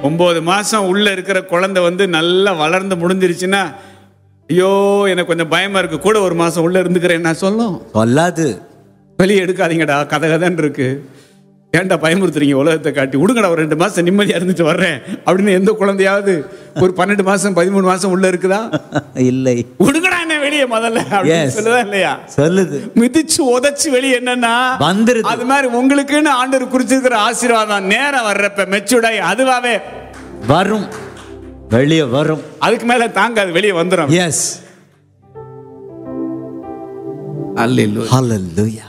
ஒன்பது மாசம் உள்ள இருக்கிற குழந்தை வந்து நல்லா வளர்ந்து முடிஞ்சிருச்சுன்னா ஐயோ எனக்கு கொஞ்சம் பயமா இருக்கு கூட ஒரு மாசம் உள்ள இருந்துக்கிறேன் நான் சொல்லும் சொல்லாது வெளியே எடுக்காதீங்கடா கதை கதைன்னு இருக்கு ஏன்டா பயமுறுத்துறீங்க உலகத்தை காட்டி விடுங்கடா ஒரு ரெண்டு மாசம் நிம்மதியா இருந்துட்டு வர்றேன் அப்படின்னு எந்த குழந்தையாவது ஒரு பன்னெண்டு மாசம் பதிமூணு மாசம் உள்ள இருக்குதா இல்லை விடுங்கடா என்ன வெளியே முதல்ல அப்படின்னு Yes. சொல்லுதா இல்லையா சொல்லுது மிதிச்சு உதைச்சு வெளியே என்னன்னா வந்துருது. அது மாதிரி உங்களுக்குன்னு ஆண்டவர் குறிச்சிருக்கிற ஆசீர்வாதம் நேரம் வர்றப்ப மெச்சுடாய் அதுவாவே வரும் வெளியே வரும் அதுக்கு மேல தாங்காது வெளியே வந்துடும் எஸ் அல்ல ஹalleluya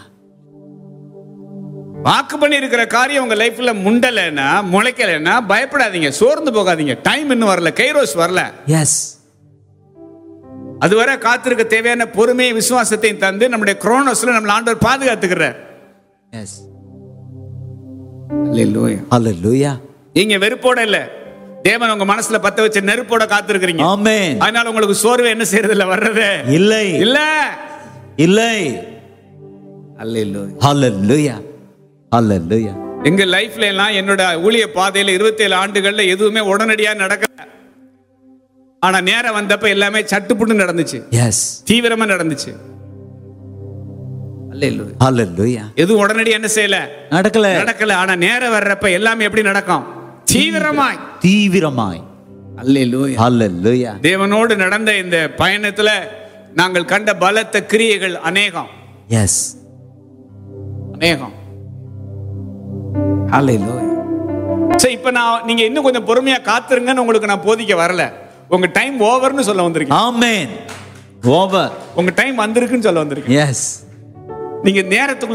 வாக்கு பண்ணி இருக்கிற காரியம் உங்க லைஃப்ல முண்டலைன்னா முளைக்கலைன்னா பயப்படாதீங்க சோர்ந்து போகாதீங்க டைம் இன்னும் வரல கைரோஸ் வரல எஸ் அதுவரை காத்திருக்க தேவையான பொறுமையை விசுவாசத்தையும் தந்து நம்முடைய குரோனோஸ்ல நம்மள ஆண்டவர் பாதுகாத்துக்கிறார் எஸ் அல்லேலூயா. ஹalleluya நீங்க வெறுப்போட இல்ல தேவன் உங்க மனசுல பத்த வச்ச நெருப்போட காத்திருக்கிறீங்க ஆமென் அதனால உங்களுக்கு சோர்வு என்ன செய்யறது இல்ல வர்றது இல்லை இல்ல இல்லை அல்லேலூயா. ஹalleluya ஹalleluya எங்க லைஃப்ல எல்லாம் என்னோட ஊழிய பாதையில 27 ஆண்டுகள்ல எதுவுமே உடனடியா நடக்கல ஆனா நேரம் வந்தப்ப எல்லாமே சட்டுப்புட்டு நடந்துச்சு எஸ் தீவிரமா நடந்துச்சு அல்லேலூயா. ஹalleluya எதுவும் உடனடியா என்ன செய்யல நடக்கல நடக்கல ஆனா நேரம் வர்றப்ப எல்லாமே எப்படி நடக்கும் தீவிரமாய் தீவிரமாய் அல்லேலூயா. ஹalleluya தேவனோடு நடந்த இந்த பயணத்துல நாங்கள் கண்ட பலத்த கிரியைகள் அநேகம் எஸ் அநேகம் Hallelujah. சரி இப்ப நான் நீங்க இன்னும் கொஞ்சம் பொறுமையா காத்துருங்கன்னு உங்களுக்கு நான் போதிக்க வரல உங்க டைம் ஓவர்னு சொல்ல வந்திருக்கேன் ஆமென் ஓவர் உங்க டைம் வந்திருக்குன்னு சொல்ல வந்திருக்கேன் எஸ் நீங்க நேரத்துக்குள்ள